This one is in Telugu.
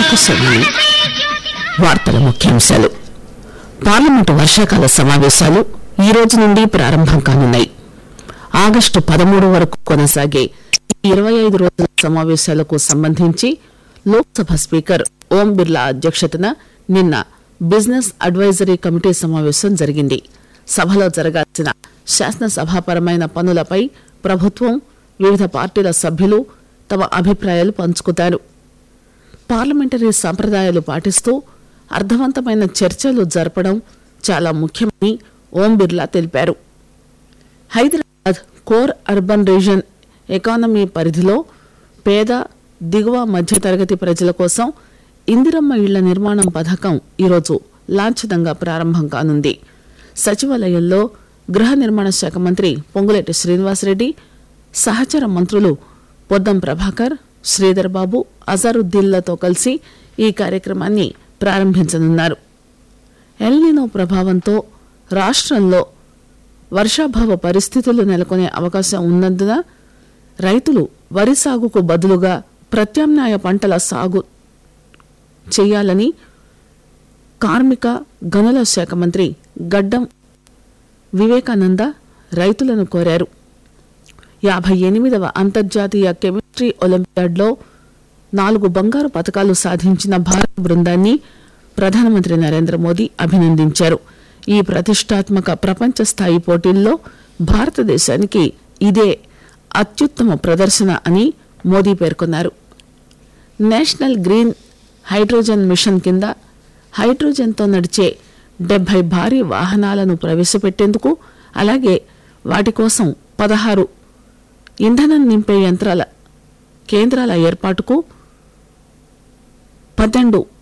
ఆకాశవాణి వార్తల ముఖ్యాంశాలు పార్లమెంటు వర్షాకాల సమావేశాలు ఈ రోజు నుండి ప్రారంభం కానున్నాయి ఆగస్టు పదమూడు వరకు కొనసాగే ఈ ఇరవై ఐదు రోజుల సమావేశాలకు సంబంధించి లోక్సభ స్పీకర్ ఓం బిర్లా అధ్యక్షతన నిన్న బిజినెస్ అడ్వైజరీ కమిటీ సమావేశం జరిగింది సభలో జరగాల్సిన శాసనసభాపరమైన పనులపై ప్రభుత్వం వివిధ పార్టీల సభ్యులు తమ అభిప్రాయాలు పంచుకుతారు పార్లమెంటరీ సంప్రదాయాలు పాటిస్తూ అర్థవంతమైన చర్చలు జరపడం చాలా ముఖ్యమని ఓం బిర్లా తెలిపారు Hyderabad core urban region economy పరిధిలో పేద దిగువ మధ్యతరగతి ప్రజల కోసం ఇందిరమ్మ ఇళ్ల నిర్మాణం పథకం ఈరోజు లాంఛనంగా ప్రారంభం కానుంది సచివాలయంలో గృహ నిర్మాణ శాఖ మంత్రి పొంగులేటి శ్రీనివాసరెడ్డి సహచర మంత్రులు పొద్దం ప్రభాకర్ శ్రీధర్ బాబు అజరుద్దీన్లతో కలిసి ఈ కార్యక్రమాన్ని ప్రారంభించనున్నారు ఎల్నినో ప్రభావంతో రాష్ట్రంలో వర్షాభావ పరిస్థితులు నెలకొనే అవకాశం ఉన్నందున రైతులు వరి సాగుకు బదులుగా ప్రత్యామ్నాయ పంటల సాగు చేయాలని కార్మిక గనుల శాఖ మంత్రి గడ్డం వివేకానంద రైతులను కోరారు యాభై ఎనిమిదవ అంతర్జాతీయ కెమిస్ట్రీ ఒలింపియాడ్లో నాలుగు బంగారు పథకాలు సాధించిన భారత బృందాన్ని ప్రధానమంత్రి నరేంద్ర మోదీ అభినందించారు ఈ ప్రతిష్టాత్మక ప్రపంచ స్థాయి పోటీల్లో భారతదేశానికి ఇదే అత్యుత్తమ ప్రదర్శన అని మోదీ పేర్కొన్నారు నేషనల్ గ్రీన్ హైడ్రోజన్ మిషన్ కింద హైడ్రోజన్తో నడిచే డెబ్బై భారీ వాహనాలను ప్రవేశపెట్టేందుకు అలాగే వాటి కోసం పదహారు ఇంధనం నింపే యంత్రాల కేంద్రాల ఏర్పాటుకు పన్నెండు